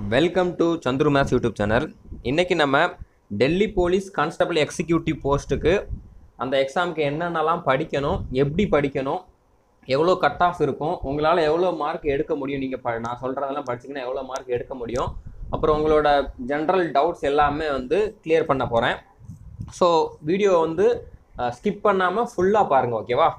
welcome to Chandru maths YouTube channel இன்றைக்கி நம்ம Delhi police constable executive போஸ்ட்டுக்கு அந்த எக்ஸாமுக்கு என்னென்னலாம் படிக்கணும் எப்படி படிக்கணும் எவ்வளோ கட் ஆஃப் இருக்கும் உங்களால் எவ்வளோ மார்க் எடுக்க முடியும் நீங்கள் ப நான் சொல்கிறதெல்லாம் படிச்சிங்கன்னா எவ்வளோ மார்க் எடுக்க முடியும் அப்புறம் உங்களோட ஜென்ரல் டவுட்ஸ் எல்லாமே வந்து கிளியர் பண்ண போகிறேன் ஸோ வீடியோ வந்து ஸ்கிப் பண்ணாமல் ஃபுல்லாக பாருங்கள் ஓகேவா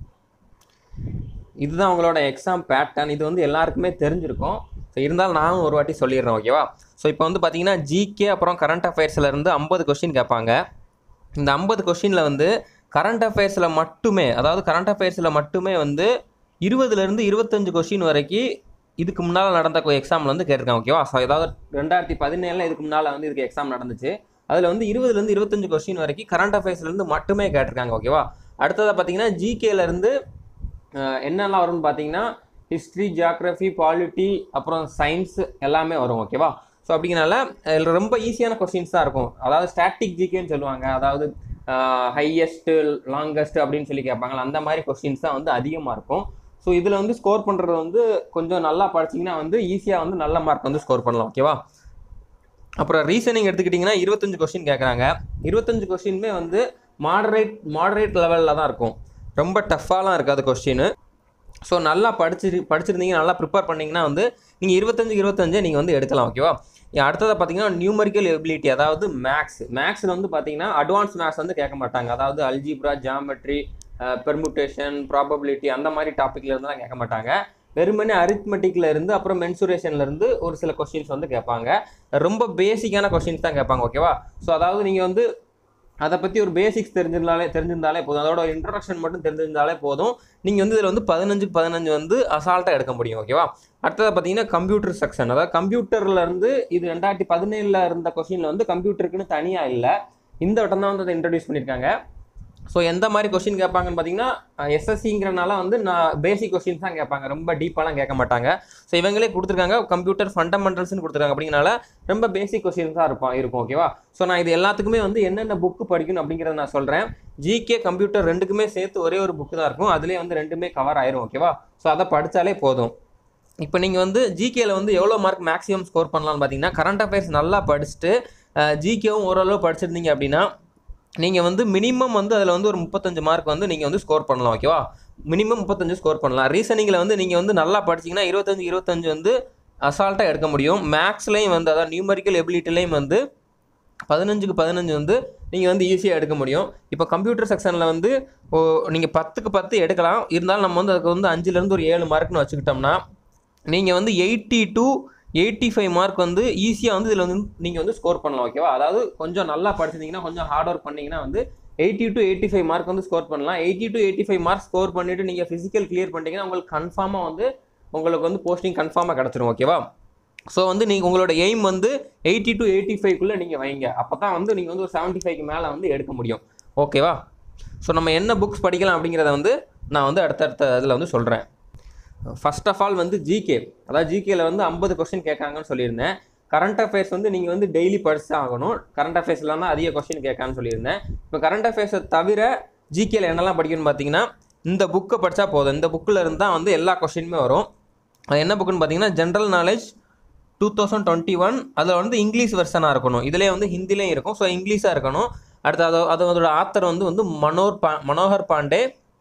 இதுதான் உங்களோட எக்ஸாம் பேட்டர்ன் இது வந்து எல்லாருக்குமே தெரிஞ்சிருக்கும் ஸோ இருந்தாலும் நானும் ஒரு வாட்டி சொல்லிடுறேன் ஓகேவா ஸோ இப்போ வந்து பார்த்தீங்கன்னா ஜிகே அப்புறம் கரண்ட் அஃபேர்ஸில் இருந்து ஐம்பது கொஸ்டின் கேட்பாங்க இந்த ஐம்பது கொஸ்டினில் வந்து கரண்ட் அஃபேர்ஸில் மட்டுமே அதாவது கரண்ட் அஃபேர்ஸில் மட்டுமே வந்து இருபதுலேருந்து இருபத்தஞ்சு கொஸ்டின் வரைக்கும் இதுக்கு முன்னால் நடந்த எக்ஸாமில் வந்து கேட்டிருக்காங்க ஓகேவா ஸோ ஏதாவது ரெண்டாயிரத்தி பதினேழில் இதுக்கு முன்னால் வந்து இதுக்கு எக்ஸாம் நடந்துச்சு அதில் வந்து இருபதுலேருந்து இருபத்தஞ்சு கொஸ்டின் வரைக்கும் கரண்ட் அஃபேர்ஸ்லேருந்து மட்டுமே கேட்டிருக்காங்க ஓகேவா அடுத்ததாக பார்த்தீங்கன்னா ஜிகேலேருந்து என்னெல்லாம் வரும்னு பார்த்தீங்கன்னா ஹிஸ்ட்ரி ஜியாகிரஃபி பாலிட்டி அப்புறம் சயின்ஸ் எல்லாமே வரும் ஓகேவா ஸோ அப்படிங்கிறனால இதில் ரொம்ப ஈஸியான கொஸ்டின்ஸ் தான் இருக்கும் அதாவது ஸ்டாட்டிக் ஜிகேன்னு சொல்லுவாங்க அதாவது ஹையஸ்ட்டு லாங்கஸ்ட் அப்படின்னு சொல்லி கேட்பாங்க அந்த மாதிரி கொஸ்டின்ஸ் தான் வந்து அதிகமாக இருக்கும் ஸோ இதில் வந்து ஸ்கோர் பண்ணுறது வந்து கொஞ்சம் நல்லா படிச்சிங்கன்னா வந்து ஈஸியாக வந்து நல்ல மார்க் வந்து ஸ்கோர் பண்ணலாம் ஓகேவா அப்புறம் ரீசனிங் எடுத்துக்கிட்டிங்கன்னா இருபத்தஞ்சு கொஸ்டின் கேட்குறாங்க இருபத்தஞ்சு கொஸ்டினுமே வந்து மாடரேட் மாடரேட் லெவலில் தான் இருக்கும் ரொம்ப டஃப்பாலாம் இருக்காது கொஸ்டின் ஸோ நல்லா படிச்சு படிச்சிருந்தீங்க நல்லா ப்ரிப்பேர் பண்ணிங்கன்னா வந்து நீங்கள் இருபத்தஞ்சு இருபத்தஞ்சு நீங்கள் வந்து எடுக்கலாம் ஓகேவா அடுத்ததாக பார்த்தீங்கன்னா நியூமரிக்கல் எபிலிட்டி அதாவது மேக்ஸ் மேக்ஸில் வந்து பார்த்தீங்கன்னா அட்வான்ஸ் மேக்ஸ் வந்து கேட்க மாட்டாங்க அதாவது அல்ஜிப்ரா ஜாமெட்ரி பெர்முட்டேஷன் ப்ராபபிலிட்டி அந்த மாதிரி டாப்பிக்ல இருந்தெல்லாம் கேட்க மாட்டாங்க வெறுமனே அரித்மெட்டிக்ல இருந்து அப்புறம் மென்சுரேஷன்ல இருந்து ஒரு சில கொஸ்டின்ஸ் வந்து கேட்பாங்க ரொம்ப பேசிக்கான கொஸ்டின்ஸ் தான் கேட்பாங்க ஓகேவா ஸோ அதாவது நீங்கள் வந்து அதை பற்றி ஒரு பேசிக்ஸ் தெரிஞ்சிருந்தாலே தெரிஞ்சிருந்தாலே போதும் அதோட ஒரு இன்ட்ரடக்ஷன் மட்டும் தெரிஞ்சிருந்தாலே போதும் நீங்கள் வந்து இதில் வந்து பதினஞ்சுக்கு பதினஞ்சு வந்து அசால்ட்டாக எடுக்க முடியும் ஓகேவா அடுத்தது பார்த்தீங்கன்னா கம்ப்யூட்டர் செக்ஷன் அதாவது கம்ப்யூட்டரில் இருந்து இது ரெண்டாயிரத்தி பதினேழில் இருந்த கொஸ்டினில் வந்து கம்ப்யூட்டருக்குன்னு தனியாக இல்லை இந்த வட்டம் தான் வந்து அதை இன்ட்ரடியூஸ் பண்ணியிருக்காங்க ஸோ எந்த மாதிரி கொஸ்டின் கேட்பாங்கன்னு பார்த்தீங்கன்னா எஸ்எஸ்சிங்கிறனால வந்து நான் பேசிக் கொஸ்டின்ஸ் தான் கேட்பாங்க ரொம்ப டீப்பாலாம் கேட்க மாட்டாங்க ஸோ இவங்களே கொடுத்துருக்காங்க கம்ப்யூட்டர் ஃபண்டமெண்டல்ஸ்னு கொடுத்துருக்காங்க அப்படிங்கிறனால ரொம்ப பேசிக் கொஸ்டின்ஸ் தான் இருப்பான் இருக்கும் ஓகேவா ஸோ நான் இது எல்லாத்துக்குமே வந்து என்னென்ன புக்கு படிக்கணும் அப்படிங்கிறத நான் சொல்கிறேன் ஜிகே கம்ப்யூட்டர் ரெண்டுக்குமே சேர்த்து ஒரே ஒரு புக்கு தான் இருக்கும் அதுலேயே வந்து ரெண்டுமே கவர் ஆயிரும் ஓகேவா ஸோ அதை படித்தாலே போதும் இப்போ நீங்கள் வந்து ஜிகேல வந்து எவ்வளோ மார்க் மேக்ஸிமம் ஸ்கோர் பண்ணலாம்னு பார்த்தீங்கன்னா கரண்ட் அஃபேர்ஸ் நல்லா படிச்சுட்டு ஜிகேவும் ஓரளவு படிச்சிருந்தீங்க அப்படின்னா நீங்கள் வந்து மினிமம் வந்து அதில் வந்து ஒரு முப்பத்தஞ்சு மார்க் வந்து நீங்கள் வந்து ஸ்கோர் பண்ணலாம் ஓகேவா மினிமம் முப்பத்தஞ்சு ஸ்கோர் பண்ணலாம் ரீசனிங்கில் வந்து நீங்கள் வந்து நல்லா படிச்சிங்கன்னா இருபத்தஞ்சு இருபத்தஞ்சு வந்து அசால்ட்டாக எடுக்க முடியும் மேக்ஸ்லேயும் வந்து அதாவது நியூமரிக்கல் எபிலிட்டிலையும் வந்து பதினஞ்சுக்கு பதினஞ்சு வந்து நீங்கள் வந்து ஈஸியாக எடுக்க முடியும் இப்போ கம்ப்யூட்டர் செக்ஷனில் வந்து ஓ நீங்கள் பத்துக்கு பத்து எடுக்கலாம் இருந்தாலும் நம்ம வந்து அதுக்கு வந்து அஞ்சுலேருந்து ஒரு ஏழு மார்க்னு வச்சுக்கிட்டோம்னா நீங்கள் வந்து eighty to eighty five mark வந்து ஈஸியாக வந்து இதில் வந்து நீங்கள் வந்து ஸ்கோர் பண்ணலாம் ஓகேவா அதாவது கொஞ்சம் நல்லா படிச்சிருந்தீங்கன்னா கொஞ்சம் ஹார்ட் ஒர்க் பண்ணிங்கன்னா வந்து eighty to eighty five mark வந்து ஸ்கோர் பண்ணலாம் eighty to eighty five mark score பண்ணிவிட்டு நீங்கள் ஃபிசிக்கல் கிளியர் பண்ணிட்டீங்கன்னா உங்களுக்கு கன்ஃபார்மாக வந்து உங்களுக்கு வந்து போஸ்டிங் கன்ஃபார்மாக கிடச்சிரும் ஓகேவா ஸோ வந்து நீங்கள் உங்களோட எய்ம் வந்து எயிட்டி டு எயிட்டி ஃபைவ்க்குள்ளே நீங்கள் வைங்க அப்போ தான் வந்து நீங்கள் வந்து ஒரு செவன்ட்டி ஃபைவ்க்கு மேலே வந்து எடுக்க முடியும் ஓகேவா ஸோ நம்ம என்ன புக்ஸ் படிக்கலாம் அப்படிங்கிறத வந்து நான் வந்து அடுத்தடுத்த இதில் வந்து சொல்கிறேன் ஃபர்ஸ்ட் ஆஃப் ஆல் வந்து ஜிகே அதாவது ஜிகேல வந்து ஐம்பது கொஸ்டின் கேட்காங்கன்னு சொல்லியிருந்தேன் கரண்ட் அஃபேர்ஸ் வந்து நீங்கள் வந்து டெய்லி படிச்சு ஆகணும் கரண்ட் அஃபேர்ஸ்லாம் தான் அதிக கொஸ்டின் கேட்கான்னு சொல்லியிருந்தேன் இப்போ கரண்ட் அஃபேர்ஸை தவிர ஜிகேல என்னெல்லாம் படிக்கணும்னு பார்த்தீங்கன்னா இந்த புக்கை படித்தா போதும் இந்த புக்கில் இருந்து தான் வந்து எல்லா கொஸ்டினுமே வரும் அது என்ன புக்குன்னு பார்த்தீங்கன்னா general knowledge two thousand twenty one அதில் வந்து இங்கிலீஷ் வெர்ஷனாக இருக்கணும் இதிலே வந்து ஹிந்திலையும் இருக்கும் ஸோ இங்கிலீஷாக இருக்கணும் அடுத்து அது அது அதோட ஆத்தர் வந்து வந்து மனோர் பா மனோகர் பாண்டே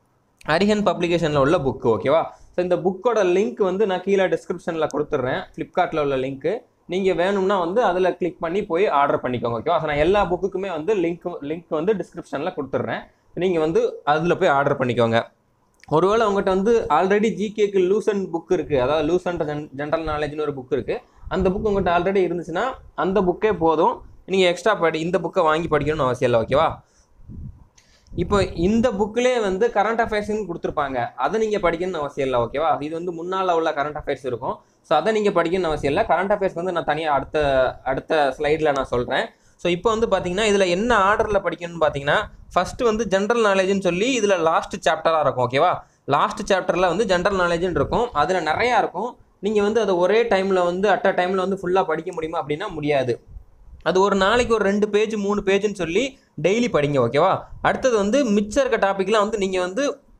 அரிஹன் பப்ளிகேஷனில் உள்ள புக்கு ஓகேவா ஸோ இந்த புக்கோட லிங்க் வந்து நான் கீழே டிஸ்கிரிப்ஷனில் கொடுத்துட்றேன் ஃப்ளிப்கார்ட்டில் உள்ள லிங்க்கு நீங்கள் வேணும்னா வந்து அதில் கிளிக் பண்ணி போய் ஆர்டர் பண்ணிக்கோங்க ஓகேவா ஸோ நான் எல்லா புக்குக்குமே வந்து லிங்க் லிங்க் வந்து டிஸ்கிரிப்ஷனில் கொடுத்துட்றேன் நீங்கள் வந்து அதில் போய் ஆர்டர் பண்ணிக்கோங்க ஒருவேளை உங்கள்கிட்ட வந்து ஆல்ரெடி ஜிகேக்கு லூசன் புக் இருக்குது அதாவது லூசன் ஜென் ஜென்ரல் நாலேஜ்னு ஒரு புக் இருக்குது அந்த புக் உங்கள்கிட்ட ஆல்ரெடி இருந்துச்சுன்னா அந்த புக்கே போதும் நீங்கள் எக்ஸ்ட்ரா படி இந்த புக்கை வாங்கி படிக்கணும்னு அவசியம் இல்லை ஓகேவா இப்போ இந்த புக்கிலே வந்து கரண்ட் அஃபேர்ஸ்னு கொடுத்துருப்பாங்க அதை நீங்கள் படிக்கணும்னு அவசியம் இல்லை ஓகேவா இது வந்து முன்னால் உள்ள கரண்ட் அஃபேர்ஸ் இருக்கும் ஸோ அதை நீங்கள் படிக்கணும்னு அவசியம் இல்லை கரண்ட் அஃபேர்ஸ் வந்து நான் தனியாக அடுத்த அடுத்த ஸ்லைடில் நான் சொல்கிறேன் ஸோ இப்போ வந்து பார்த்தீங்கன்னா இதில் என்ன ஆர்டரில் படிக்கணும்னு பார்த்தீங்கன்னா ஃபஸ்ட்டு வந்து ஜென்ரல் நாலேஜ்னு சொல்லி இதில் லாஸ்ட் சாப்டராக இருக்கும் ஓகேவா லாஸ்ட் சாப்டரில் வந்து ஜென்ரல் நாலேஜ்னு இருக்கும் அதில் நிறையா இருக்கும் நீங்கள் வந்து அதை ஒரே டைமில் வந்து அட் அ டைமில் வந்து ஃபுல்லாக படிக்க முடியுமா அப்படின்னா முடியாது அது ஒரு நாளைக்கு ஒரு ரெண்டு பேஜ் மூணு பேஜ்னு சொல்லி டெய்லி படிங்க ஓகேவா அடுத்தது வந்து மிச்சம் இருக்க டாப்பிக்லாம் வந்து நீங்கள் வந்து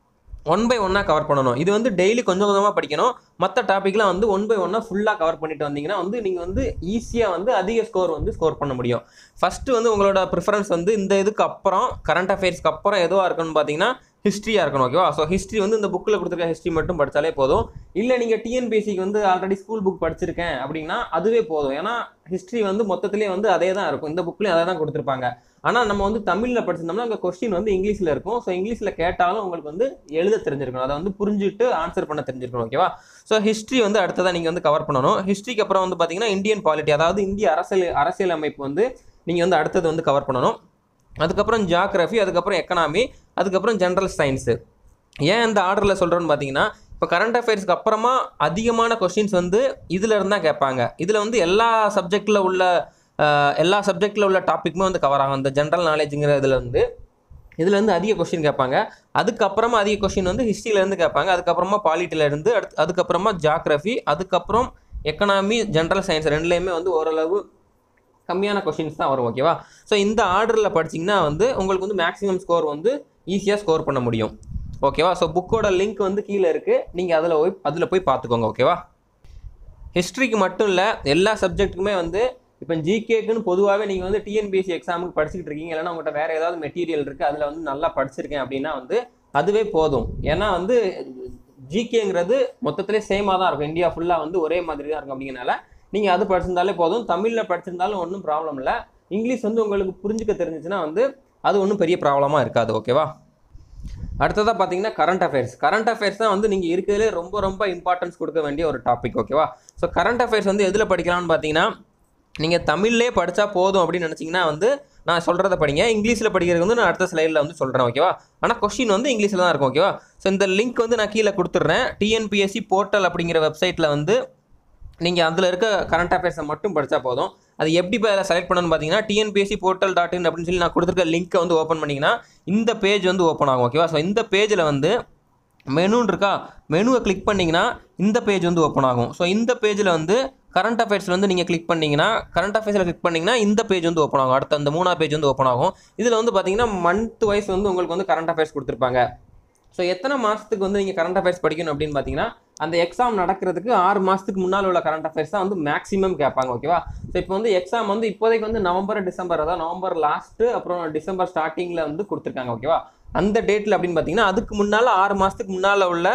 ஒன் பை ஒன்னாக கவர் பண்ணணும் இது வந்து டெய்லி கொஞ்சம் கொஞ்சமாக படிக்கணும் மற்ற டாப்பிக்லாம் வந்து ஒன் பை ஒன்னாக ஃபுல்லாக கவர் பண்ணிட்டு வந்தீங்கன்னா வந்து நீங்கள் வந்து ஈஸியாக வந்து அதிக ஸ்கோர் வந்து ஸ்கோர் பண்ண முடியும் ஃபஸ்ட்டு வந்து உங்களோட ப்ரிஃபரன்ஸ் வந்து இந்த இதுக்கு அப்புறம் கரண்ட் அஃபேர்ஸ்க்கு அப்புறம் எதுவாக இருக்குன்னு பார்த்தீங்கன்னா ஹிஸ்ட்ரியாக இருக்கணும் ஓகேவா ஸோ ஹிஸ்ட்ரி வந்து இந்த புக்கில் கொடுத்துருக்க ஹிஸ்ட்ரி மட்டும் படித்தாலே போதும் இல்லை நீங்கள் டிஎன்பிஎஸ்சிக்கு வந்து ஆல்ரெடி ஸ்கூல் புக் படிச்சிருக்கேன் அப்படின்னா அதுவே போதும் ஏன்னா ஹிஸ்ட்ரி வந்து மொத்தத்திலே வந்து அதே தான் இருக்கும் இந்த புக்லேயும் அதே தான் கொடுத்துருப்பாங்க ஆனால் நம்ம வந்து தமிழில் படிச்சிருந்தோம்னா அங்கே கொஸ்டின் வந்து இங்கிலீஷில் இருக்கும் ஸோ இங்கிலீஷில் கேட்டாலும் உங்களுக்கு வந்து எழுத தெரிஞ்சிருக்கணும் அதை வந்து புரிஞ்சுட்டு ஆன்சர் பண்ண தெரிஞ்சிருக்கணும் ஓகேவா ஸோ ஹிஸ்ட்ரி வந்து அடுத்ததாக நீங்கள் வந்து கவர் பண்ணணும் ஹிஸ்ட்ரிக்கு அப்புறம் வந்து பார்த்தீங்கன்னா இந்தியன் பாலிட்டி அதாவது இந்திய அரசியல் அரசியல் அமைப்பு வந்து நீங்கள் வந்து அடுத்தது வந்து கவர் பண்ணணும் அதுக்கப்புறம் ஜியாகிரஃபி அதுக்கப்புறம் எக்கனாமி அதுக்கப்புறம் ஜென்ரல் சயின்ஸு ஏன் இந்த ஆர்டரில் சொல்கிறோன்னு பார்த்தீங்கன்னா இப்போ கரண்ட் அஃபேர்ஸ்க்கு அப்புறமா அதிகமான கொஸ்டின்ஸ் வந்து இதில் இருந்தால் கேட்பாங்க இதில் வந்து எல்லா சப்ஜெக்டில் உள்ள அஹ், எல்லா சப்ஜெக்டில் உள்ள டாப்பிக்குமே வந்து கவர் ஆகும் இந்த ஜென்ரல் நாலேஜுங்கிற இதில் வந்து இதில் வந்து அதிக கொஸ்டின் கேட்பாங்க அதுக்கப்புறமா அதிக கொஸ்டின் வந்து ஹிஸ்ட்ரியிலேருந்து கேட்பாங்க அதுக்கப்புறமா பாலிட்டிலேருந்து அடுத்து அதுக்கப்புறமா ஜியாகிரஃபி அதுக்கப்புறம் எக்கனாமி ஜென்ரல் சயின்ஸ் ரெண்டுலேயுமே வந்து ஓரளவு கம்மியான கொஷின்ஸ் தான் வரும் ஓகேவா ஸோ இந்த ஆர்டரில் படிச்சிங்கன்னா வந்து உங்களுக்கு வந்து மேக்ஸிமம் ஸ்கோர் வந்து ஈஸியாக ஸ்கோர் பண்ண முடியும் ஓகேவா ஸோ புக்கோட லிங்க் வந்து கீழே இருக்குது நீங்கள் அதில் போய் அதில் போய் பார்த்துக்கோங்க ஓகேவா ஹிஸ்ட்ரிக்கு மட்டும் இல்லை எல்லா சப்ஜெக்ட்டுக்குமே வந்து இப்போ ஜிகேக்குன்னு பொதுவாகவே நீங்கள் வந்து டிஎன்பிஎஸ்சி எக்ஸாமுக்கு படிச்சுக்கிட்டு இருக்கீங்க இல்லைன்னா உங்கள்கிட்ட வேறு ஏதாவது மெட்டீரியல் இருக்குது அதில் வந்து நல்லா படிச்சிருக்கேன் அப்படின்னா வந்து அதுவே போதும் ஏன்னா வந்து ஜிகேங்கிறது மொத்தத்திலே சேமாக தான் இருக்கும் இந்தியா ஃபுல்லாக வந்து ஒரே மாதிரி தான் இருக்கும் அப்படிங்கிறனால நீங்கள் அது படிச்சிருந்தாலே போதும் தமிழில் படிச்சிருந்தாலும் ஒன்றும் ப்ராப்ளம் இல்லை இங்கிலீஷ் வந்து உங்களுக்கு புரிஞ்சுக்க தெரிஞ்சுச்சுன்னா வந்து அது ஒன்றும் பெரிய ப்ராப்ளமாக இருக்காது ஓகேவா அடுத்ததாக பார்த்தீங்கன்னா கரண்ட் அஃபேர்ஸ் கரண்ட் அஃபேர்ஸ் தான் வந்து நீங்கள் இருக்கிறதுலே ரொம்ப ரொம்ப இம்பார்ட்டன்ஸ் கொடுக்க வேண்டிய ஒரு டாபிக் ஓகேவா ஸோ கரண்ட் அஃபேர்ஸ் வந்து எதில் படிக்கலாம்னு பார்த்தீங்கன்னா நீங்கள் தமிழ்லே படித்தா போதும் அப்படின்னு நினச்சிங்கன்னா வந்து நான் சொல்கிறத படிங்க இங்கிலீஷில் படிக்கிறது வந்து நான் அடுத்த ஸ்லைடில் வந்து சொல்கிறேன் ஓகேவா ஆனால் கொஷின் வந்து இங்கிலீஷில் தான் இருக்கும் ஓகேவா ஸோ இந்த லிங்க் வந்து நான் கீழே கொடுத்துட்றேன் டிஎன்பிஎஸ்சி போர்ட்டல் அப்படிங்கிற வெப்சைட்டில் வந்து நீங்கள் அதில் இருக்க கரண்ட் அஃபேர்ஸை மட்டும் படித்தா போதும் அது எப்படி இப்போ அதில் செலக்ட் பண்ணணும்னு பார்த்தீங்கன்னா டிஎன்பிஎஸ்சி போர்ட்டல் டாட் இன் அப்படின்னு சொல்லி நான் கொடுத்துருக்க லிங்க்கை வந்து ஓப்பன் பண்ணிங்கன்னா இந்த பேஜ் வந்து ஓப்பன் ஆகும் ஓகேவா ஸோ இந்த பேஜில் வந்து மெனுன்னு இருக்கா மெனுவை கிளிக் பண்ணிங்கன்னா இந்த பேஜ் வந்து ஓப்பன் ஆகும் ஸோ இந்த பேஜில் வந்து கரண்ட் அஃபேர்ஸ் வந்து நீங்கள் கிளிக் பண்ணிங்கன்னா கரண்ட் அஃபேர்ஸில் கிளிக் பண்ணிங்கன்னா இந்த பேஜ் வந்து ஓப்பன் ஆகும் அடுத்த அந்த மூணாவது பேஜ் வந்து ஓப்பன் ஆகும் இதில் வந்து பார்த்தீங்கன்னா மந்த் வைஸ் வந்து உங்களுக்கு வந்து கரண்ட் அஃபேர்ஸ் கொடுத்துருப்பாங்க ஸோ எத்தனை மாதத்துக்கு வந்து நீங்கள் கரண்ட் அஃபேர்ஸ் படிக்கணும் அப்படின்னு பார்த்தீங்கன்னா அந்த எக்ஸாம் நடக்கிறதுக்கு ஆறு மாதத்துக்கு முன்னால் உள்ள கரண்ட் அஃபேர்ஸ் தான் வந்து மேக்ஸிமம் கேட்பாங்க ஓகேவா ஸோ இப்போ வந்து எக்ஸாம் வந்து இப்போதைக்கு வந்து நவம்பர் டிசம்பர் அதாவது நவம்பர் லாஸ்ட்டு அப்புறம் டிசம்பர் ஸ்டார்டிங்கில் வந்து கொடுத்துருக்காங்க ஓகேவா அந்த டேட்டில் அப்படின்னு பார்த்தீங்கன்னா அதுக்கு முன்னால் ஆறு மாதத்துக்கு முன்னால் உள்ள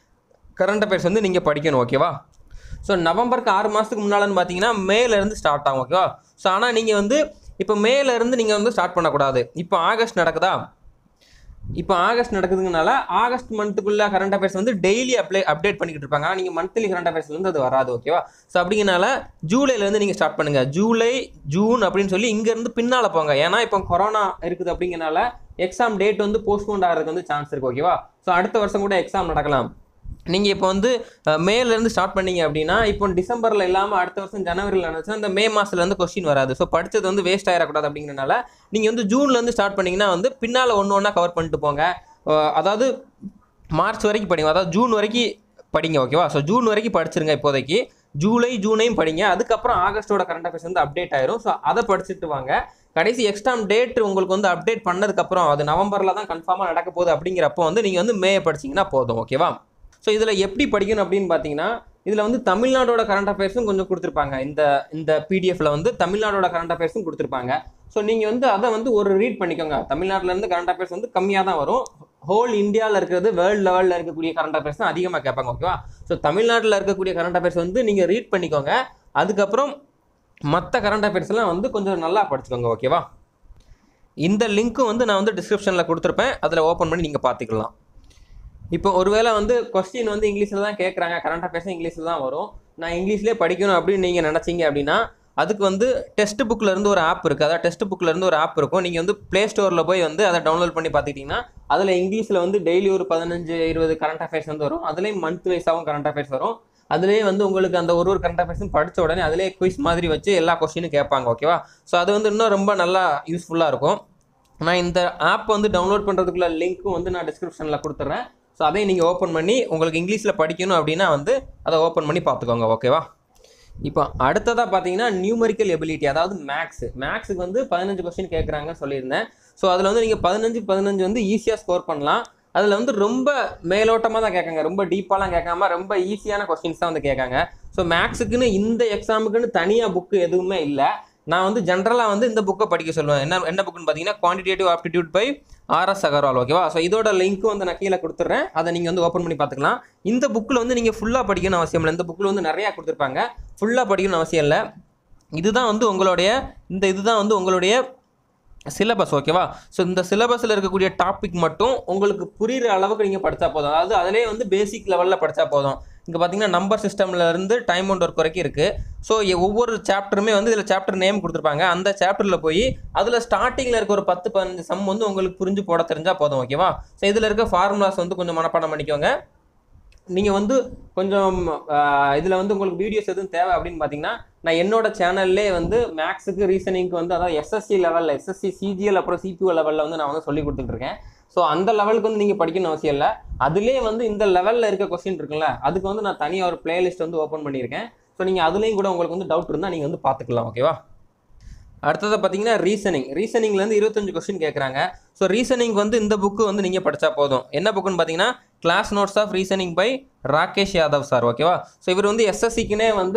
கரண்ட் அஃபேர்ஸ் வந்து நீங்கள் படிக்கணும் ஓகேவா ஸோ நவம்பருக்கு ஆறு மாதத்துக்கு முன்னாலன்னு பார்த்தீங்கன்னா மேலேருந்து ஸ்டார்ட் ஆகும் ஓகேவா ஸோ ஆனால் நீங்கள் வந்து இப்போ மேலேருந்து நீங்கள் வந்து ஸ்டார்ட் பண்ணக்கூடாது இப்போ ஆகஸ்ட் நடக்குதா இப்போ ஆகஸ்ட் நடக்குதுங்கனால ஆகஸ்ட் மந்த்துக்குள்ள கரண்ட் அஃபேர்ஸ் வந்து டெய்லி அப்ளை அப்டேட் பண்ணிக்கிட்டு இருப்பாங்க ஆனால் நீங்கள் மந்த்லி கரண்ட் அஃபேர்ஸ்ல இருந்து அது வராது ஓகேவா ஸோ அப்படிங்கனால ஜூலைலேருந்து நீங்கள் ஸ்டார்ட் பண்ணுங்க ஜூலை ஜூன் அப்படின்னு சொல்லி இங்கேருந்து பின்னால் போங்க ஏன்னா இப்போ கொரோனா இருக்குது அப்படிங்கனால எக்ஸாம் டேட் வந்து போஸ்ட்போன் ஆகிறதுக்கு வந்து சான்ஸ் இருக்கு ஓகேவா ஸோ அடுத்த வருஷம் கூட எக்ஸாம் நடக்கலாம் நீங்கள் இப்போ வந்து அஹ், மேலேருந்து ஸ்டார்ட் பண்ணீங்க அப்படின்னா இப்போ டிசம்பரில் இல்லாமல் அடுத்த வருஷம் ஜனவரியில் நடந்துச்சுன்னா அந்த மே மாதத்துலேருந்து கொஸ்டின் வராது ஸோ படித்தது வந்து வேஸ்ட் ஆகிடக்கூடாது அப்படிங்கிறனால நீங்கள் வந்து ஜூன்லேருந்து ஸ்டார்ட் பண்ணீங்கன்னா வந்து பின்னால் ஒன்று ஒன்றா கவர் பண்ணிட்டு போங்க அஹ், அதாவது மார்ச் வரைக்கும் படிங்க அதாவது ஜூன் வரைக்கும் படிங்க ஓகேவா ஸோ ஜூன் வரைக்கும் படிச்சிருங்க இப்போதைக்கு ஜூலை ஜூனையும் படிங்க அதுக்கப்புறம் ஆகஸ்ட்டோட கரண்ட் அஃபேர்ஸ் வந்து அப்டேட் ஆயிரும் ஸோ அதை படிச்சுட்டு வாங்க கடைசி எக்ஸாம் டேட் உங்களுக்கு வந்து அப்டேட் பண்ணதுக்கப்புறம் அது நவம்பரில் தான் கன்ஃபார்மாக நடக்க போகுது அப்படிங்கிறப்போ வந்து நீங்கள் வந்து மே படிச்சீங்கன்னா போதும் ஓகேவா ஸோ இதில் எப்படி படிக்கணும் அப்படின்னு பார்த்தீங்கன்னா இதில் வந்து தமிழ்நாடோட கரண்ட் அஃபேர்ஸும் கொஞ்சம் கொடுத்துருப்பாங்க இந்த இந்த பிடிஎஃப்ல வந்து தமிழ்நாடோட கரண்ட் அஃபேர்ஸும் கொடுத்துருப்பாங்க ஸோ நீங்கள் வந்து அதை வந்து ஒரு ரீட் பண்ணிக்கோங்க தமிழ்நாட்டிலேருந்து கரண்ட் அஃபேர்ஸ் வந்து கம்மியாக தான் வரும் ஹோல் இந்தியாவில் இருக்கிறது வேர்ல்டு லெவலில் இருக்கக்கூடிய கரண்ட் அஃபேர்ஸ் தான் அதிகமாக கேட்பாங்க ஓகேவா ஸோ தமிழ்நாட்டில் இருக்கக்கூடிய கரண்ட் அஃபேர்ஸ் வந்து நீங்கள் ரீட் பண்ணிக்கோங்க அதுக்கப்புறம் மற்ற கரண்ட் அஃபேர்ஸ்லாம் வந்து கொஞ்சம் நல்லா படிச்சுக்கோங்க ஓகேவா இந்த லிங்க்கும் வந்து நான் வந்து டிஸ்கிரிப்ஷனில் கொடுத்துருப்பேன் அதில் ஓப்பன் பண்ணி நீங்கள் பார்த்துக்கலாம் இப்போ ஒருவேளை வந்து கொஸ்டின் வந்து இங்கிலீஷில் தான் கேட்குறாங்க கரண்ட் அஃபேர்ஸும் இங்கிலீஷில் தான் வரும் நான் இங்கிலீஷ்லேயே படிக்கணும் அப்படின்னு நீங்கள் நினச்சிங்க அப்படின்னா அதுக்கு வந்து டெஸ்ட் புக்கில் இருந்து ஒரு ஆப் இருக்குது அதாவது டெஸ்ட் புக்கில் இருந்து ஒரு ஆப் இருக்கும் நீங்கள் வந்து ப்ளே ஸ்டோரில் போய் வந்து அதை டவுன்லோட் பண்ணி பார்த்துக்கிட்டிங்கன்னா அதில் இங்கிலீஷில் வந்து டெய்லி ஒரு பதினஞ்சு இருபது கரண்ட் அஃபேர்ஸ் வந்து வரும் அதுலேயும் மந்த் வைஸாகவும் கரண்ட் அஃபேர்ஸ் வரும் அதுலேயே வந்து உங்களுக்கு அந்த ஒரு ஒரு கரண்ட் அஃபேர்ஸும் படித்த உடனே அதிலே குயிஸ் மாதிரி வச்சு எல்லா கொஸ்டினும் கேட்பாங்க ஓகேவா ஸோ அது வந்து இன்னும் ரொம்ப நல்லா யூஸ்ஃபுல்லாக இருக்கும் நான் இந்த ஆப் வந்து டவுன்லோட் பண்ணுறதுக்குள்ள லிங்க்கும் வந்து நான் டிஸ்கிரிப்ஷனில் கொடுத்துட்றேன் ஸோ அதையும் நீங்கள் ஓப்பன் பண்ணி உங்களுக்கு இங்கிலீஷில் படிக்கணும் அப்படின்னா வந்து அதை ஓப்பன் பண்ணி பார்த்துக்கோங்க ஓகேவா இப்போ அடுத்ததாக பார்த்தீங்கன்னா நியூமரிக்கல் எபிலிட்டி அதாவது மேக்ஸ் மேக்ஸுக்கு வந்து பதினஞ்சு கொஸ்டின் கேட்குறாங்கன்னு சொல்லியிருந்தேன் ஸோ அதில் வந்து நீங்கள் பதினஞ்சு பதினஞ்சு வந்து ஈஸியாக ஸ்கோர் பண்ணலாம் அதில் வந்து ரொம்ப மேலோட்டமாக தான் கேட்காங்க ரொம்ப டீப்பாலாம் கேட்காம ரொம்ப ஈஸியான கொஸ்டின்ஸ் தான் வந்து கேட்காங்க ஸோ மேக்ஸுக்குன்னு இந்த எக்ஸாமுக்குன்னு தனியாக புக்கு எதுவுமே இல்லை நான் வந்து ஜென்ரலாக வந்து இந்த புக்கை படிக்க சொல்லுவேன் என்ன என்ன புக்குன்னு பார்த்தீங்கன்னா quantitative aptitude by R S Agarwal ஓகேவா ஸோ இதோட லிங்க்கும் வந்து நான் கீழே கொடுத்துட்றேன் அதை நீங்கள் வந்து ஓப்பன் பண்ணி பார்த்துக்கலாம் இந்த புக்கில் வந்து நீங்கள் ஃபுல்லாக படிக்கணும் அவசியம் இல்லை இந்த புக்கில் வந்து நிறையா கொடுத்துருப்பாங்க ஃபுல்லாக படிக்கணும் அவசியம் இல்லை இதுதான் வந்து உங்களுடைய இந்த இதுதான் வந்து உங்களுடைய சிலபஸ் ஓகேவா ஸோ இந்த சிலபஸில் இருக்கக்கூடிய டாபிக் மட்டும் உங்களுக்கு புரிகிற அளவுக்கு நீங்கள் படித்தா போதும் அதாவது அதிலே வந்து பேசிக் லெவலில் படித்தா போதும் இங்கே பார்த்தீங்கன்னா நம்பர் சிஸ்டம்ல இருந்து டைம் அண்ட் ஒர்க் வரைக்கும் இருக்குது ஸோ ஒவ்வொரு சாப்டருமே வந்து இதில் சாப்டர் நேம் கொடுத்துருப்பாங்க அந்த சாப்டரில் போய் அதில் ஸ்டார்டிங்கில் இருக்க ஒரு பத்து பதினஞ்சு சம் வந்து உங்களுக்கு புரிஞ்சு போட தெரிஞ்சால் போதும் ஓகேவா ஸோ இதில் இருக்க ஃபார்முலாஸ் வந்து கொஞ்சம் மனப்பாடம் பண்ணிக்கோங்க நீங்கள் வந்து கொஞ்சம் இதில் வந்து உங்களுக்கு வீடியோஸ் எதுவும் தேவை அப்படின்னு பார்த்தீங்கன்னா நான் என்னோட சேனல்லே வந்து மேக்ஸுக்கு ரீசனிங்க்கு வந்து அதாவது எஸ்எஸ்சி லெவலில் எஸ்எஸ்சி சிஜிஎல் அப்புறம் சிபிஓ லெவலில் வந்து நான் வந்து சொல்லி கொடுத்துட்ருக்கேன் ஸோ அந்த லெவலுக்கு வந்து நீங்கள் படிக்கணும் அவசியம் இல்லை அதிலே வந்து இந்த லெவலில் இருக்க கொஸ்டின் இருக்குல்ல அதுக்கு வந்து நான் தனியாக ஒரு பிளேலிஸ்ட் வந்து ஓப்பன் பண்ணியிருக்கேன் ஸோ நீங்கள் அதுலேயும் கூட உங்களுக்கு வந்து டவுட் இருந்தால் நீங்கள் வந்து பார்த்துக்கலாம் ஓகேவா அடுத்தது பார்த்தீங்கன்னா ரீசனிங் ரீசனிங்லேருந்து இருபத்தஞ்சு கொஸ்டின் கேட்குறாங்க ஸோ ரீசனிங் வந்து இந்த புக்கு வந்து நீங்கள் படித்தா போதும் என்ன புக்குன்னு பார்த்தீங்கன்னா class notes of reasoning by Rakesh Yadav sir ஓகேவா ஸோ இவர் வந்து எஸ்எஸ்சிக்குனே வந்து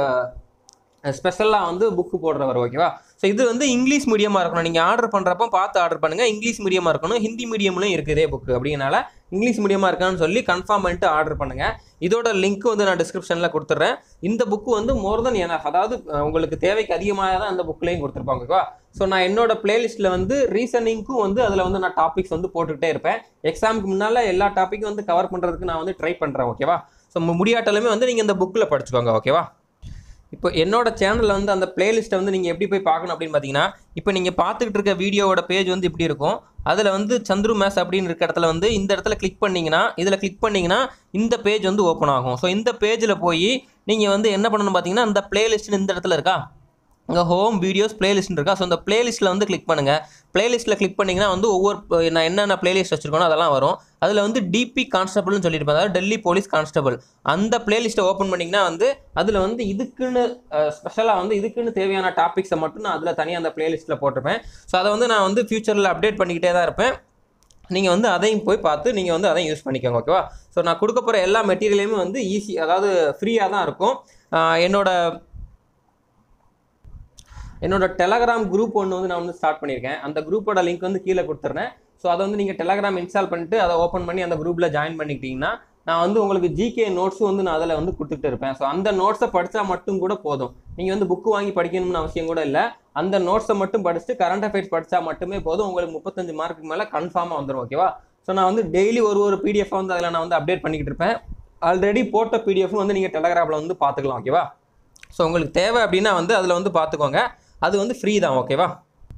ஸ்பெஷலாக வந்து புக்கு போடுறவர் ஓகேவா ஸோ இது வந்து இங்கிலீஷ் மீடியமாக இருக்கணும் நீங்கள் ஆர்டர் பண்ணுறப்போ பார்த்து ஆர்டர் பண்ணுங்கள் இங்கிலீஷ் மீடியமாக இருக்கணும் ஹிந்தி மீடியம்லையும் இருக்குதே புக்கு அப்படிங்கனால இங்கிலீஷ் மீடியமாக இருக்கான்னு சொல்லி கன்ஃபார்ம் பண்ணிட்டு ஆர்டர் பண்ணுங்கள் இதோட லிங்க் வந்து நான் டிஸ்கிரிப்ஷனில் கொடுத்துட்றேன் இந்த புக்கு வந்து மோர் தென் எனஃப் அதாவது அஹ், உங்களுக்கு தேவைக்கு அதிகமாக தான் அந்த புக்லேயும் கொடுத்துருப்பாங்க ஓகேவா ஸோ நான் என்னோட பிளேலிஸ்ட்டில் வந்து ரீசனிங்க்கும் வந்து அதில் வந்து நான் டாபிக்ஸ் வந்து போட்டுக்கிட்டே இருப்பேன் எக்ஸாமுக்கு முன்னால் எல்லா டாப்பிக்கும் வந்து கவர் பண்ணுறதுக்கு நான் வந்து ட்ரை பண்ணுறேன் ஓகேவா ஸோ முடியாட்டாலுமே வந்து நீங்கள் இந்த புக்கில் படிச்சுக்கோங்க ஓகேவா இப்போ என்னோட சேனலில் வந்து அந்த பிளேலிஸ்ட்டை வந்து நீங்கள் எப்படி போய் பார்க்கணும் அப்படின்னு பார்த்தீங்கன்னா இப்போ நீங்கள் பார்த்துக்கிட்டு இருக்க வீடியோவோட பேஜ் வந்து இப்படி இருக்கும் அதில் வந்து சந்துரு மேஸ் அப்படின்னு இருக்க இடத்துல வந்து இந்த இடத்துல கிளிக் பண்ணிங்கன்னா இதில் கிளிக் பண்ணிங்கன்னா இந்த பேஜ் வந்து ஓப்பன் ஆகும் ஸோ இந்த பேஜில் போய் நீங்கள் வந்து என்ன பண்ணணும் பார்த்தீங்கன்னா இந்த பிளேலிஸ்ட்னு இந்த இடத்துல இருக்கா இங்கே ஹோம் வீடியோஸ் பிளேலிஸ்ட் இருக்கா ஸோ அந்த பிளேலிஸ்ட்டில் வந்து கிளிக் பண்ணுங்கள் பிளேலிஸ்ட்டில் கிளிக் பண்ணிங்கன்னா வந்து ஒவ்வொரு நான் என்னென்ன பிளேலிஸ்ட் வச்சுருக்கோனோ அதெல்லாம் வரும் அதில் வந்து டிபி கான்ஸ்டபிள்னு சொல்லியிருப்பேன் அதாவது டெல்லி போலீஸ் கான்ஸ்டபிள் அந்த பிளேலிஸ்ட்டை ஓப்பன் பண்ணிங்கன்னா வந்து அதில் வந்து இதுக்குன்னு ஸ்பெஷலாக வந்து இதுக்குன்னு தேவையான டாபிக்ஸை மட்டும் நான் அதில் தனியாக அந்த பிளேலிஸ்ட்டில் போட்டிருப்பேன் ஸோ அதை வந்து நான் வந்து ஃப்யூச்சரில் அப்டேட் பண்ணிக்கிட்டே தான் இருப்பேன் நீங்கள் வந்து அதையும் போய் பார்த்து நீங்கள் வந்து அதையும் யூஸ் பண்ணிக்கோங்க ஓகேவா ஸோ நான் கொடுக்க போகிற எல்லா மெட்டீரியலையுமே வந்து ஈஸி அதாவது ஃப்ரீயாக தான் இருக்கும் ஆஹ் என்னோட என்னோட டெலகிராம் குரூப் ஒன்று வந்து நான் வந்து ஸ்டார்ட் பண்ணியிருக்கேன் அந்த குரூப்போட லிங்க் வந்து கீழே கொடுத்துட்றேன் ஸோ அதை வந்து நீங்கள் டெலகிராம் இன்ஸ்டால் பண்ணிட்டு அதை ஓப்பன் பண்ணி அந்த குரூப்பில் ஜாயின் பண்ணிக்கிட்டீங்கன்னா நான் வந்து உங்களுக்கு ஜிகே நோட்ஸும் வந்து நான் அதில் வந்து கொடுத்துட்டு இருப்பேன் ஸோ அந்த நோட்ஸை படித்தா மட்டும் கூட போதும் நீங்கள் வந்து புக்கு வாங்கி படிக்கணும்னு அவசியம் கூட இல்லை அந்த நோட்ஸை மட்டும் படிச்சுட்டு கரண்ட் அஃபேர்ஸ் படித்தா மட்டுமே போதும் உங்களுக்கு முப்பத்தஞ்சு மார்க்கு மேலே கன்ஃபார்மாக வந்துடும் ஓகேவா ஸோ நான் வந்து டெய்லி ஒரு ஒரு பிடிஎஃப் வந்து அதில் நான் வந்து அப்டேட் பண்ணிக்கிட்டு இருப்பேன் ஆல்ரெடி போட்ட பிடிஎஃப் வந்து நீங்கள் டெலகிராமில் வந்து பார்த்துக்கலாம் ஓகேவா ஸோ உங்களுக்கு தேவை அப்படின்னா வந்து அதில் வந்து பார்த்துக்கோங்க அது வந்து ஃப்ரீ தான் ஓகேவா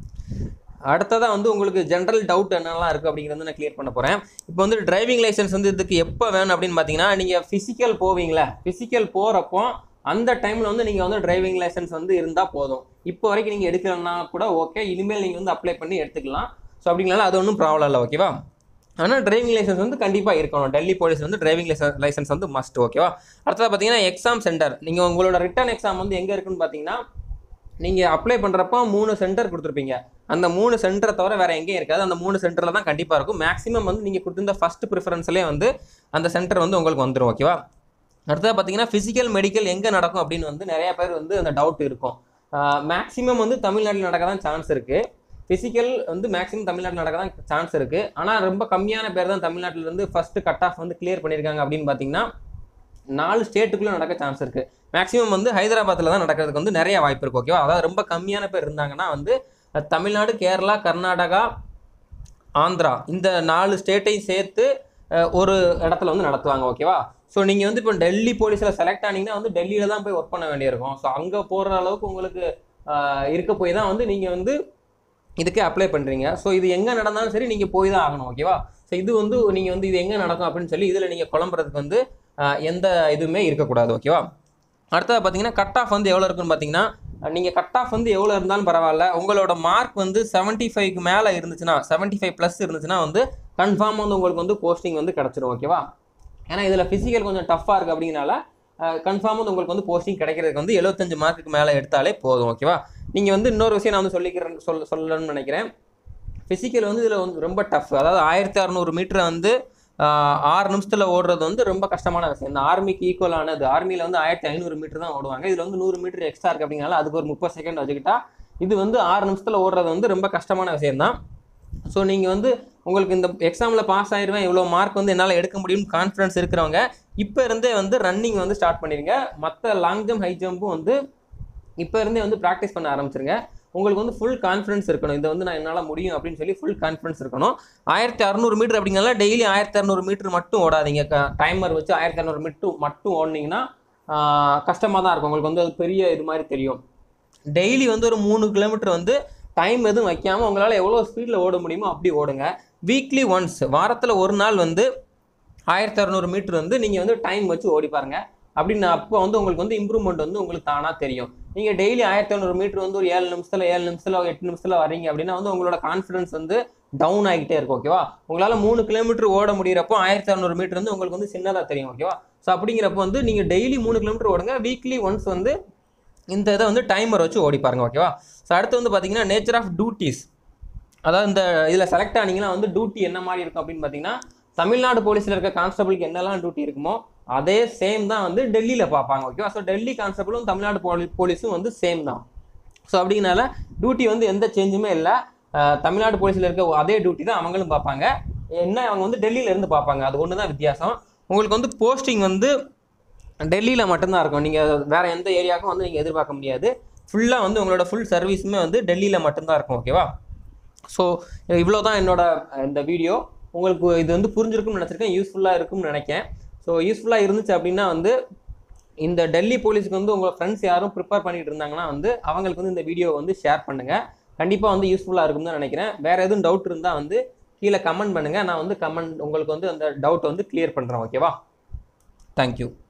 அடுத்ததாக வந்து உங்களுக்கு ஜென்ரல் டவுட் என்னெல்லாம் இருக்குது அப்படிங்கிறது நான் கிளியர் பண்ண போகிறேன் இப்போ வந்து டிரைவிங் லைசன்ஸ் வந்து இதுக்கு எப்போ வேணும் அப்படின்னு பார்த்தீங்கன்னா நீங்கள் ஃபிசிக்கல் போவீங்களே ஃபிசிக்கல் போகிறப்போ அந்த டைமில் வந்து நீங்கள் வந்து டிரைவிங் லைசன்ஸ் வந்து இருந்தால் போதும் இப்போ வரைக்கும் நீங்கள் எடுக்கலன்னா கூட ஓகே இனிமேல் நீங்கள் வந்து அப்ளை பண்ணி எடுத்துக்கலாம் ஸோ அப்படிங்கனால அது ஒன்றும் ப்ராப்ளம் இல்லை ஓகேவா ஆனால் டிரைவிங் லைசன்ஸ் வந்து கண்டிப்பாக இருக்கணும் டெல்லி போலீஸ் வந்து டிரைவிங் லைசன்ஸ் லைசன்ஸ் வந்து மஸ்ட் ஓகேவா அடுத்தது பார்த்தீங்கன்னா எக்ஸாம் சென்டர் நீங்கள் உங்களோட ரிட்டன் எக்ஸாம் வந்து எங்கே இருக்குன்னு பார்த்தீங்கன்னா நீங்கள் அப்ளை பண்ணுறப்போ மூணு சென்டர் கொடுத்துருப்பீங்க அந்த மூணு சென்டரை தவிர வேறு எங்கேயும் இருக்காது அந்த மூணு சென்டரில் தான் கண்டிப்பாக இருக்கும் மேக்ஸிமம் வந்து நீங்கள் கொடுத்திருந்த ஃபஸ்ட் ப்ரிஃபரன்ஸ்லேயே வந்து அந்த சென்டர் வந்து உங்களுக்கு வந்துடும் ஓகேவா அடுத்தது பார்த்தீங்கன்னா ஃபிசிக்கல் மெடிக்கல் எங்கே நடக்கும் அப்படின்னு வந்து நிறைய பேர் வந்து அந்த டவுட் இருக்கும் மேக்ஸிமம் வந்து தமிழ்நாட்டில் நடக்க தான் சான்ஸ் இருக்குது ஃபிசிக்கல் வந்து மேக்ஸிமம் தமிழ்நாட்டில் நடக்க தான் சான்ஸ் இருக்குது ஆனால் ரொம்ப கம்மியான பேர் தான் தமிழ்நாட்டில் இருந்து ஃபஸ்ட்டு கட் ஆஃப் வந்து கிளியர் பண்ணியிருக்காங்க அப்படின்னு பார்த்தீங்கன்னா நாலு ஸ்டேட்டுக்குள்ளே நடக்க சான்ஸ் இருக்குது மேக்ஸிமம் வந்து ஹைதராபாத்தில் தான் நடக்கிறதுக்கு வந்து நிறைய வாய்ப்பு இருக்குது ஓகேவா அதாவது ரொம்ப கம்மியான பேர் இருந்தாங்கன்னா வந்து அஹ், தமிழ்நாடு கேரளா கர்நாடகா ஆந்திரா இந்த நாலு ஸ்டேட்டையும் சேர்த்து அஹ், ஒரு இடத்துல வந்து நடத்துவாங்க ஓகேவா ஸோ நீங்கள் வந்து இப்போ டெல்லி போலீஸில் செலக்ட் ஆனீங்கன்னா வந்து டெல்லியில் தான் போய் ஒர்க் பண்ண வேண்டியிருக்கும் ஸோ அங்கே போகிற அளவுக்கு உங்களுக்கு அஹ், இருக்க போய் தான் வந்து நீங்கள் வந்து இதுக்கே அப்ளை பண்ணுறீங்க ஸோ இது எங்கே நடந்தாலும் சரி நீங்கள் போய் தான் ஆகணும் ஓகேவா ஸோ இது வந்து நீங்கள் வந்து இது எங்கே நடக்கும் அப்படின்னு சொல்லி இதில் நீங்கள் குழம்புறதுக்கு வந்து ஆஹ், எந்த இதுவுமே இருக்கக்கூடாது ஓகேவா அடுத்தது பார்த்தீங்கன்னா கட் ஆஃப் வந்து எவ்வளோ இருக்குன்னு பார்த்தீங்கன்னா நீங்கள் கட் ஆஃப் வந்து எவ்வளோ இருந்தாலும் பரவாயில்ல உங்களோட மார்க் வந்து செவன்ட்டி ஃபைவ்க்கு மேலே இருந்துச்சுன்னா செவன்ட்டி ஃபைவ் ப்ளஸ் இருந்துச்சுன்னா வந்து கன்ஃபார்ம் வந்து உங்களுக்கு வந்து போஸ்டிங் வந்து கிடச்சிரும் ஓகேவா ஏன்னா இதில் ஃபிசிக்கல் கொஞ்சம் டஃப்பாக இருக்குது அப்படிங்கிறனால கன்ஃபார்ம் வந்து உங்களுக்கு வந்து போஸ்டிங் கிடைக்கிறதுக்கு வந்து எழுபத்தஞ்சு மார்க்குக்கு மேலே எடுத்தாலே போதும் ஓகேவா நீங்கள் வந்து இன்னொரு விஷயம் நான் வந்து சொல்லிக்கிறேன் சொல் சொல்லணும்னு நினைக்கிறேன் ஃபிசிக்கல் வந்து இதில் வந்து ரொம்ப டஃப் அதாவது ஆயிரத்தி அறநூறு மீட்டரை வந்து ஆஹ், ஆறு நிமிஷத்தில் ஓடுறது வந்து ரொம்ப கஷ்டமான விஷயம் இந்த ஆர்மிக்கு ஈக்குவலானது ஆர்மியில் வந்து ஆயிரத்தி ஐநூறு மீட்டர் தான் ஓடுவாங்க இதில் வந்து நூறு மீட்டர் எக்ஸ்ட்ரா இருக்கு அப்படிங்கனால அதுக்கு ஒரு முப்பது செகண்ட் வச்சுக்கிட்டா இது வந்து ஆறு நிமிஷத்தில் ஓடுறது வந்து ரொம்ப கஷ்டமான விஷயம் தான் ஸோ நீங்கள் வந்து உங்களுக்கு இந்த எக்ஸாமில் பாஸ் ஆயிருவேன் இவ்வளோ மார்க் வந்து என்னால் எடுக்க முடியும்னு கான்ஃபிடன்ஸ் இருக்கிறவங்க இப்போ இருந்தே வந்து ரன்னிங் வந்து ஸ்டார்ட் பண்ணிடுங்க மற்ற லாங் ஜம்ப் ஹை ஜம்பும் வந்து இப்போ இருந்தே வந்து ப்ராக்டிஸ் பண்ண ஆரம்பிச்சிருங்க உங்களுக்கு வந்து ஃபுல் கான்ஃபிடன்ஸ் இருக்கணும் இதை வந்து நான் என்னால் முடியும் அப்படின்னு சொல்லி ஃபுல் கான்ஃபிடன்ஸ் இருக்கணும் ஆயிரத்தி அறநூறு மீட்டர் அப்படிங்கனால டெய்லி ஆயிரத்தி அறநூறு மீட்டர் மட்டும் ஓடாதீங்க டைமர் வச்சு ஆயிரத்தி அறநூறு மீட்டர் மட்டும் ஓடினீங்கன்னா கஷ்டமாக தான் இருக்கும் உங்களுக்கு வந்து அது பெரிய இது மாதிரி தெரியும் டெய்லி வந்து ஒரு மூணு கிலோமீட்டர் வந்து டைம் எதுவும் வைக்காமல் உங்களால் எவ்வளோ ஸ்பீடில் ஓட முடியுமோ அப்படி ஓடுங்க வீக்லி ஒன்ஸ் வாரத்தில் ஒரு நாள் வந்து ஆயிரத்தி அறநூறு மீட்டர் வந்து நீங்கள் வந்து டைம் வச்சு ஓடி பாருங்க அப்படின்னு அப்போ வந்து உங்களுக்கு வந்து இம்ப்ரூவ்மெண்ட் வந்து உங்களுக்கு தானாக தெரியும் நீங்கள் டெய்லி ஆயிரத்தி ஐநூறு மீட்டர் வந்து ஒரு ஏழு நிமிஷத்தில் ஏழு நிமிஷத்தில் எட்டு நிமிஷத்தில் வரீங்க அப்படின்னா வந்து உங்களோட கான்ஃபிடன்ஸ் வந்து டவுன் ஆகிட்டே இருக்கும் ஓகேவா உங்களால் மூணு கிலோமீட்டர் ஓட முடியிறப்போ ஆயிரத்தி அறநூறு மீட்டர் வந்து உங்களுக்கு வந்து சின்னதாக தெரியும் ஓகேவா ஸோ அப்படிங்கிறப்போ வந்து நீங்கள் டெய்லி மூணு கிலோமீட்டர் ஓடுங்க வீக்லி ஒன்ஸ் வந்து இந்த இதை வந்து டைமர் வச்சு ஓடி பாருங்க ஓகேவா ஸோ அடுத்து வந்து பார்த்தீங்கன்னா நேச்சர் ஆஃப் டியூட்டிஸ் அதாவது இந்த இதில் செலக்ட் ஆனீங்கன்னா வந்து டியூட்டி என்ன மாதிரி இருக்கும் அப்படின்னு பார்த்தீங்கன்னா தமிழ்நாடு போலீஸில் இருக்க கான்ஸ்டபிளுக்கு என்னெல்லாம் டியூட்டி இருக்குமோ அதே சேம் தான் வந்து டெல்லியில் பார்ப்பாங்க ஓகேவா ஸோ டெல்லி கான்ஸ்டபிளும் தமிழ்நாடு போலி போலீஸும் வந்து சேம் தான் ஸோ அப்படிங்கனால டியூட்டி வந்து எந்த சேஞ்சுமே இல்லை தமிழ்நாடு போலீஸில் இருக்க அதே டியூட்டி தான் அவங்களும் பார்ப்பாங்க என்ன அவங்க வந்து டெல்லியில இருந்து பார்ப்பாங்க அது ஒன்று தான் வித்தியாசம் உங்களுக்கு வந்து போஸ்டிங் வந்து டெல்லியில் மட்டும்தான் இருக்கும் நீங்கள் வேறு எந்த ஏரியாவுக்கும் வந்து நீங்கள் எதிர்பார்க்க முடியாது ஃபுல்லாக வந்து உங்களோட ஃபுல் சர்வீஸுமே வந்து டெல்லியில் மட்டும்தான் இருக்கும் ஓகேவா ஸோ இவ்வளோ தான் என்னோட அஹ், இந்த வீடியோ உங்களுக்கு இது வந்து புரிஞ்சிருக்கும்னு நினச்சிருக்கேன் யூஸ்ஃபுல்லாக இருக்கும்னு நினைக்கிறேன் ஸோ யூஸ்ஃபுல்லாக இருந்துச்சு அப்படின்னா வந்து இந்த டெல்லி போலீஸ்க்கு வந்து உங்கள் ஃப்ரெண்ட்ஸ் யாரும் ப்ரிப்பேர் பண்ணிட்டு இருந்தாங்கன்னா வந்து அவங்களுக்கு வந்து இந்த வீடியோ வந்து ஷேர் பண்ணுங்கள் கண்டிப்பாக வந்து யூஸ்ஃபுல்லாக இருக்கும்னு தான் நினைக்கிறேன் வேறு எதுவும் டவுட் இருந்தால் வந்து கீழே கமெண்ட் பண்ணுங்கள் நான் வந்து கமெண்ட் உங்களுக்கு வந்து அந்த டவுட் வந்து கிளியர் பண்ணுறேன் ஓகேவா தேங்க்யூ